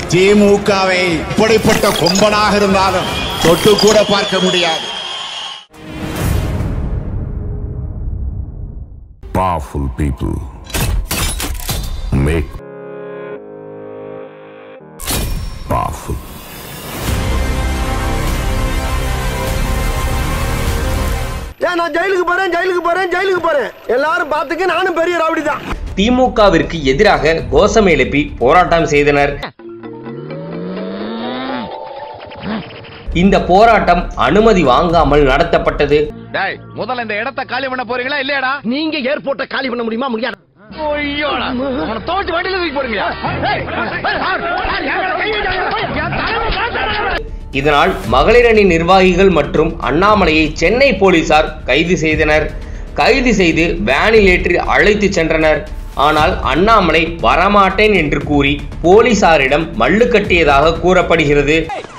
திமுகவை இப்படிப்பட்ட கொம்பனாக இருந்தாலும் தொட்டு கூட பார்க்க முடியாது Powerful people make powerful. ஏன் நான் ஜெயிலுக்கு போறேன் ஜெயிலுக்கு போறேன் ஜெயிலுக்கு போறேன் எல்லாரும் பாத்துக்க நானும் பெரிய ரவுடி தான் திமுகவிற்கு எதிராக கோஷம் எழுப்பி போராட்டம் செய்தனர் இந்த போராட்டம் அனுமதி வாங்காமல் நடத்தப்பட்டது டேய் முதல்ல இந்த இடத்த காலி பண்ண போறீங்களா இல்லையாடா நீங்க ஏர்போர்ட்டை காலி பண்ண முடியுமா முடியாது ஐயோடா அவனை தோட்டு வண்டியில தூக்கி போடுங்க இதனால் மகளிரணி நிர்வாகிகள் மற்றும் அண்ணாமலையை சென்னை போலீசார் கைது செய்தனர் கைது செய்து வேனில் ஏற்றி அழைத்து சென்றனர் ஆனால் அண்ணாமலை வரமாட்டேன் என்று கூறி போலீசாரிடம் மல்லு கட்டியதாக கூறப்படுகிறது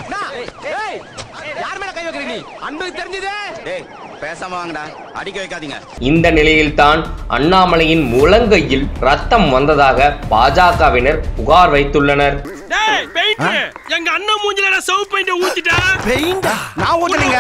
யார் மேல கை வைக்கிறீங்க அன்புக்கு தெரிஞ்சதே டேய் பேசாம வாங்கடா அடிக்க வைக்காதீங்க இந்த நிலையில்தான் அண்ணாமலையின் முழங்கையில் ரத்தம் வந்ததாக பாஜகவினர் புகார் வைத்துள்ளனர் எங்க அண்ணன் மூஞ்சில சவு பெயிண்ட் ஊத்திட்டா நான் ஊத்துனீங்க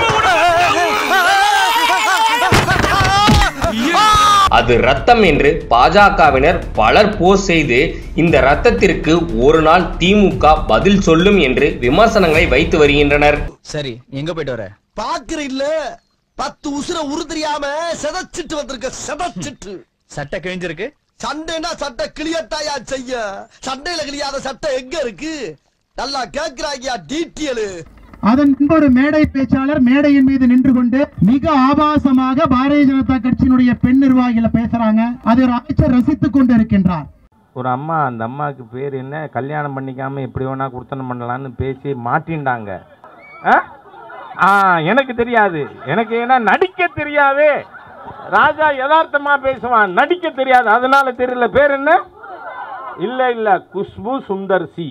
அது ரத்தம் என்று பாஜகவினர் பலர் போஸ்ட் செய்து இந்த ரத்தத்திற்கு ஒரு நாள் திமுக பதில் சொல்லும் என்று விமர்சனங்களை வைத்து வருகின்றனர் சரி எங்க போயிட்டு வர பாக்குற இல்ல பத்து உசுர உரு தெரியாம செதச்சிட்டு வந்திருக்க செதச்சிட்டு சட்டை கிழிஞ்சிருக்கு சண்டைனா சட்டை கிளியத்தாயா செய்ய சண்டையில கிளியாத சட்டை எங்க இருக்கு நல்லா கேக்குறாங்கயா டீட்டியலு அதன் பின்பு ஒரு மேடை பேச்சாளர் மேடையின் மீது நின்று கொண்டு மிக ஆபாசமாக பாரதிய ஜனதா கட்சியினுடைய பெண் நிர்வாகிகளை பேசுறாங்க அதை ஒரு அமைச்சர் ரசித்துக் கொண்டு இருக்கின்றார் ஒரு அம்மா அந்த அம்மாவுக்கு பேர் என்ன கல்யாணம் பண்ணிக்காம எப்படி வேணா குடுத்தனம் பண்ணலான்னு பேசி மாட்டின்டாங்க ஆ? ஆ எனக்கு தெரியாது எனக்கு ஏன்னா நடிக்க தெரியாதே ராஜா யதார்த்தமா பேசுவான் நடிக்க தெரியாது அதனால தெரியல பேர் என்ன இல்ல இல்ல குஷ்பு சுந்தர் சி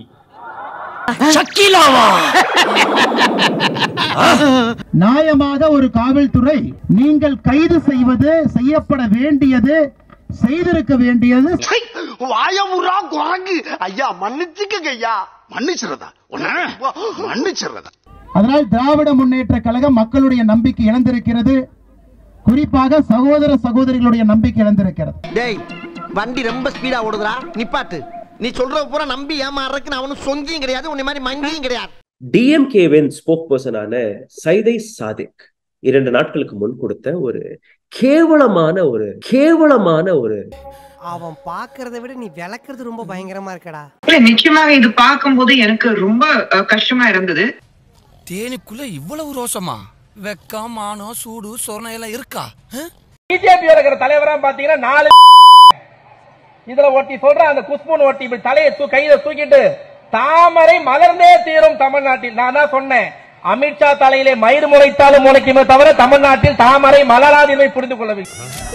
நியாயமாக ஒரு காவல்துறை நீங்கள் கைது செய்வது செய்யப்பட வேண்டியது செய்திருக்க வேண்டியது வாயமுறா குரங்கு ஐயா மன்னிச்சுக்கங்க ஐயா மன்னிச்சிருதா மன்னிச்சிருதா அதனால் திராவிட முன்னேற்ற கழகம் மக்களுடைய நம்பிக்கை இழந்திருக்கிறது குறிப்பாக சகோதர சகோதரிகளுடைய நம்பிக்கை இழந்திருக்கிறது டேய் வண்டி ரொம்ப ஸ்பீடா ஓடுதுடா நிப்பாட்டு நீ சொல்ற பூரா நம்பி ஏமாறதுக்கு நான் அவனும் சொங்கியும் கிடையாது உன்னை மாதிரி மங்கியும் கிடையாது டிஎம்கேவின் ஸ்போக் பர்சனான சைதை சாதிக் இரண்டு நாட்களுக்கு முன் கொடுத்த ஒரு கேவலமான ஒரு கேவலமான ஒரு அவன் பாக்குறத விட நீ விளக்குறது ரொம்ப பயங்கரமா இருக்கடா இல்ல நிச்சயமாக இது பார்க்கும்போது எனக்கு ரொம்ப அஹ், கஷ்டமா இருந்தது தேனுக்குள்ள இவ்வளவு ரோஷமா வெக்கம் மானம் சூடு சொரணை எல்லாம் இருக்கா பிஜேபி இருக்கிற தலைவரா பாத்தீங்கன்னா நாலு இதுல ஒட்டி சொல்ற அந்த குஷ்புன் ஒட்டி இப்படி தலையை தூ கையில தூக்கிட்டு தாமரை மலர்ந்தே தீரும் தமிழ்நாட்டில் நான் தான் சொன்னேன் அமித்ஷா தலையிலே மயிர் முளைத்தாலும் முளைக்குமே தவிர தமிழ்நாட்டில் தாமரை மலராது என்பதை புரிந்து கொள்ளவில்லை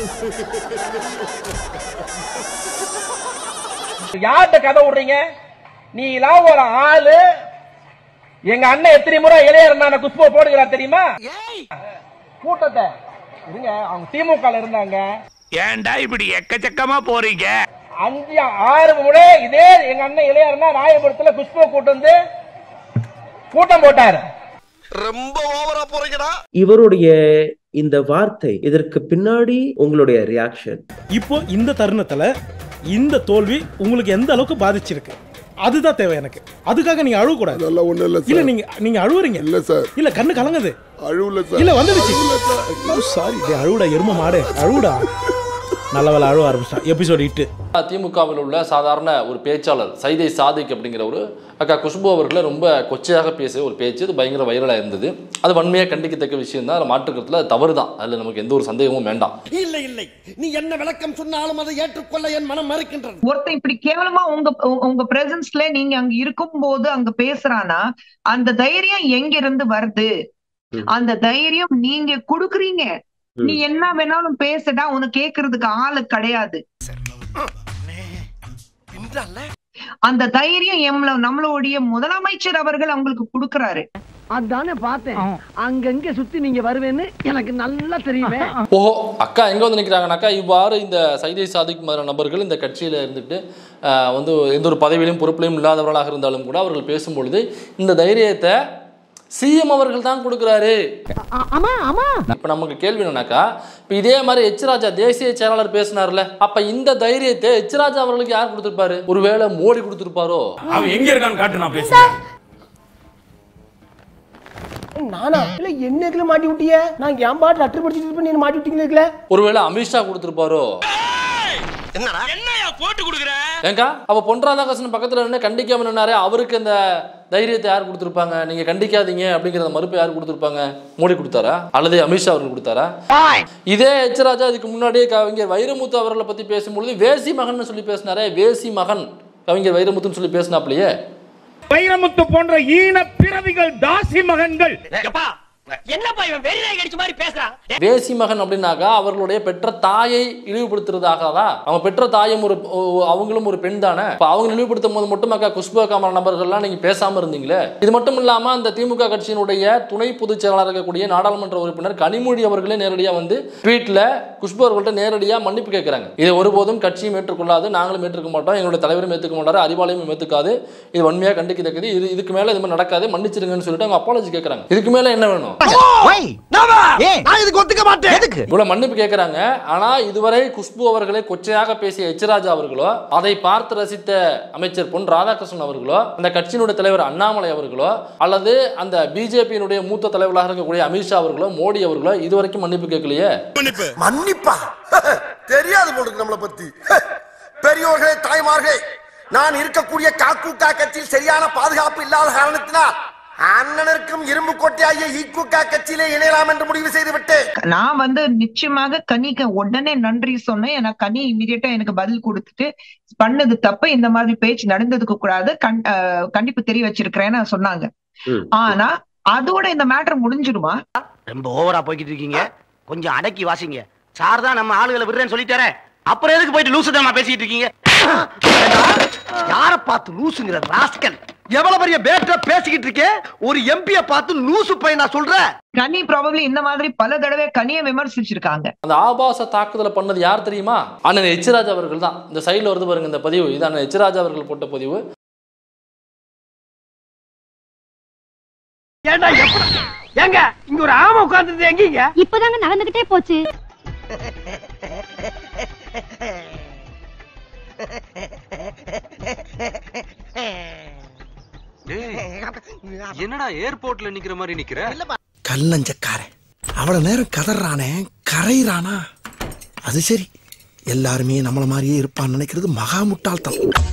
யார்கிட்ட கதை விடுறீங்க நீ எல்லாம் ஒரு ஆளு எங்க அண்ணன் எத்தனை முறை இளையரண்ணான குஷ்பு போடுகிறார் தெரியுமா கூட்டத்தை இருங்க அவங்க திமுக ல இருந்தாங்க ஏன்டா இப்படி எக்கச்சக்கமா போறீங்க அஞ்சு ஆறு முறை இதே எங்க அண்ணன் இளையரண்ணா ராயபுரத்துல குஷ்பு கூட்டம் வந்து கூட்டம் போட்டாரு ரொம்ப ஓவரா போறீங்கடா இவருடைய இந்த வார்த்தை இதற்கு பின்னாடி உங்களுடைய ரியாக்ஷன் இப்போ இந்த தருணத்துல இந்த தோல்வி உங்களுக்கு எந்த அளவுக்கு பாதிச்சிருக்கு அதுதான் தேவை எனக்கு அதுக்காக நீங்க அழுவ கூடாது அதெல்லாம் ஒண்ணும் இல்ல இல்ல நீங்க நீங்க அழுவுறீங்க இல்ல சார் இல்ல கண்ணு கலங்குது அழுவல சார் இல்ல வந்துடுச்சு சாரி டே அழுவுடா எரும மாடு அழுவுடா நல்ல வேலை அழுவ ஆரம்பிச்சிட்டான் எபிசோட் இட்டு திமுகவில் உள்ள சாதாரண ஒரு பேச்சாளர் சைதை சாதிக் அப்படிங்கிற ஒரு அக்கா குஷ்பு அவர்களை ரொம்ப கொச்சையாக பேசிய ஒரு பேச்சு அது பயங்கர வைரலாக இருந்தது அது வன்மையாக கண்டிக்கத்தக்க விஷயம் தான் அதில் மாற்றுக்கிறதுல அது தவறு தான் அதில் நமக்கு எந்த ஒரு சந்தேகமும் வேண்டாம் இல்லை இல்லை நீ என்ன விளக்கம் சொன்னாலும் அதை ஏற்றுக்கொள்ள என் மனம் மறுக்கின்றது ஒருத்தன் இப்படி கேவலமா உங்க உ- உங்க பிரசன்ஸ்ல நீங்க அங்க இருக்கும்போது அங்க பேசுறானா அந்த தைரியம் எங்க இருந்து வருது அந்த தைரியம் நீங்க குடுக்குறீங்க நீ என்ன வேணாலும் பேசடா உனக்கு கேக்குறதுக்கு ஆளு கிடையாது அந்த தைரியம் எம்ல நம்மளுடைய முதலமைச்சர் அவர்கள் அவங்களுக்கு கொடுக்கறாரு அதானே பார்த்தேன் அங்கங்க சுத்தி நீங்க வருவேன்னு எனக்கு நல்லா தெரியுமே ஓஹோ அக்கா எங்க வந்து நிற்கிறாங்கனாக்கா இவ்வாறு இந்த சைதை சாதிக் மாதிரியான நபர்கள் இந்த கட்சியில் இருந்துட்டு ஆஹ், வந்து எந்த ஒரு பதவியிலும் பொறுப்பிலையும் இல்லாதவர்களாக இருந்தாலும் கூட அவர்கள் பேசும்பொழுது இந்த தைரியத்தை சிஎம் அவர்கள் தான் கொடுக்குறாரு ஆமா ஆமா இப்ப நமக்கு கேள்வி என்னன்னாக்கா இப்ப இதே மாதிரி எச் ராஜா தேசிய செயலாளர் பேசினார்ல அப்ப இந்த தைரியத்தை எச் ராஜா அவர்களுக்கு யார் கொடுத்திருப்பாரு ஒருவேளை மோடி கொடுத்திருப்பாரோ அவன் எங்க இருக்கான்னு காட்டு நான் பேசுறேன் நானா இல்ல என்ன இதுல மாட்டி விட்டிய நான் என் பாட்டு லெட்டர் படிச்சிட்டு இருப்பேன் நீ மாட்டி விட்டீங்களே இதுல ஒருவேளை அமித்ஷா கொடுத்திருப்பாரோ ஏங்கா அப்ப பொன் ராதாகிருஷ்ணன் பக்கத்துல நின்று கண்டிக்காம நின்னாரே அவருக்கு அந்த தைரியத்தை யார் கொடுத்திருப்பாங்க நீங்க கண்டிக்காதீங்க அப்படிங்கிற மறுப்பை யார் கொடுத்திருப்பாங்க மோடி கொடுத்தாரா அல்லது அமித்ஷா அவர்கள் கொடுத்தாரா இதே எச் ராஜா இதுக்கு முன்னாடியே கவிஞர் வைரமுத்து அவர்களை பத்தி பேசும்பொழுது வேசி மகன் சொல்லி பேசினாரே வேசி மகன் கவிஞர் வைரமுத்துன்னு சொல்லி பேசினாப்லயே வைரமுத்து போன்ற ஈன பிறவிகள் தாசி மகன்கள் என்னப்பா இவன் வெறி நாய் கடிச்ச மாதிரி பேசுறான் வேசி மகன் அப்படின்னாக்கா அவர்களுடைய பெற்ற தாயை இழிவுபடுத்துறதாகதா அவன் பெற்ற தாயும் ஒரு ஓ- அவங்களும் ஒரு பெண் தானே இப்ப அவங்க இழிவுபடுத்தும் போது மட்டும் அக்கா குஷ்பு காமரா நபர்கள்லாம் நீங்க பேசாம இருந்தீங்களே இது மட்டும் இல்லாம அந்த திமுக கட்சியினுடைய துணை பொதுச் செயலாளர் இருக்கக்கூடிய நாடாளுமன்ற உறுப்பினர் கனிமொழி அவர்களே நேரடியா வந்து ட்வீட்ல குஷ்பு அவர்கள்ட்ட நேரடியா மன்னிப்பு கேட்கிறாங்க இதை ஒருபோதும் கட்சியும் ஏற்றுக்கொள்ளாது நாங்களும் ஏற்றுக்க மாட்டோம் எங்களுடைய தலைவரும் ஏற்றுக்க மாட்டாரு அறிவாலயம் ஏற்றுக்காது இது வன்மையா கண்டிக்கத்தக்கது இது இதுக்கு மேல இது மாதிரி நடக்காது மன்னிச்சிருங்கன்னு சொல்லிட்டு அவங்க அப்பாலஜி கேட்கறாங்க இதுக்கு மேல என்ன வேணும் நான் இதுக்கு ஒத்துக்க மாட்டேன் எதுக்கு இவ்வளவு மன்னிப்பு கேட்கறாங்க ஆனா இதுவரை குஷ்பு அவர்களை கொச்சையாக பேசிய எச்ராஜா அவர்களோ அதை பார்த்து ரசித்த அமைச்சர் பொன் ராதாகிருஷ்ணன் அவர்களோ அந்த கட்சியினுடைய தலைவர் அண்ணாமலை அவர்களோ அல்லது அந்த பிஜேபியினுடைய மூத்த தலைவர்களாக இருக்கக்கூடிய அமித்ஷா அவர்களோ மோடி அவர்களோ இதுவரைக்கும் மன்னிப்பு கேட்கலையே மன்னிப்பா தெரியாது போடுக்கு நம்மளை பத்தி பெரியோர்களே தாய்மார்களே நான் இருக்கக்கூடிய காக்கூக்கா கட்சியில் சரியான பாதுகாப்பு இல்லாத காரணத்தினால் அண்ணனருக்கும் இரும்பு கோட்டையாகிய ஈக்குக்கா கட்சியிலே இணையலாம் என்று முடிவு செய்து விட்டேன் நான் வந்து நிச்சயமாக கனிக்கு உடனே நன்றி சொன்னேன் ஏன்னா கனி இமீடியட்டா எனக்கு பதில் கொடுத்துட்டு பண்ணது தப்பு இந்த மாதிரி பேச்சு நடந்ததுக்கு கூடாது கண்- அஹ் கண்டிப்பு தெரிய வச்சிருக்கிறேன்னு சொன்னாங்க ஆனா அதோட இந்த மேட்டர் முடிஞ்சிடுமா ரொம்ப ஓவரா போய்கிட்டு இருக்கீங்க கொஞ்சம் அடக்கி வாசிங்க சார் தான் நம்ம ஆளுகளை விடுறேன்னு சொல்லிட்டாரே அப்புறம் எதுக்கு போயிட்டு லூசு தான் பேசிட்டு இருக்கீங்க யார பார்த்து லூசுங்கிற ராஸ்கல் எவ்வளவு பெரிய பேட்ட பேசிக்கிட்டு இருக்கே ஒரு எம்பிய பார்த்து லூசு பையன் நான் சொல்றேன் கனி ப்ராபப்ளி இந்த மாதிரி பல தடவை கனியை விமர்சிச்சிருக்காங்க அந்த ஆபாச தாக்குதலை பண்ணது யார் தெரியுமா அண்ணன் எச்ராஜா அவர்கள் தான் இந்த சைடுல வருது பாருங்க இந்த பதிவு இது அண்ணன் எச்ராஜா அவர்கள் போட்ட பதிவு ஏண்டா எப்படி ஏங்க இங்க ஒரு ஆமை உட்கார்ந்தது எங்கீங்க இப்பதாங்க நடந்துகிட்டே போச்சு என்னடா ஏர்போர்ட்ல நிக்கிற மாதிரி நிக்கிற கல்லஞ்சக்காரன் அவ்வளவு நேரம் கதறானே கரையிறானா அது சரி எல்லாருமே நம்மள மாதிரியே இருப்பான்னு நினைக்கிறது மகா முட்டாள்தனம்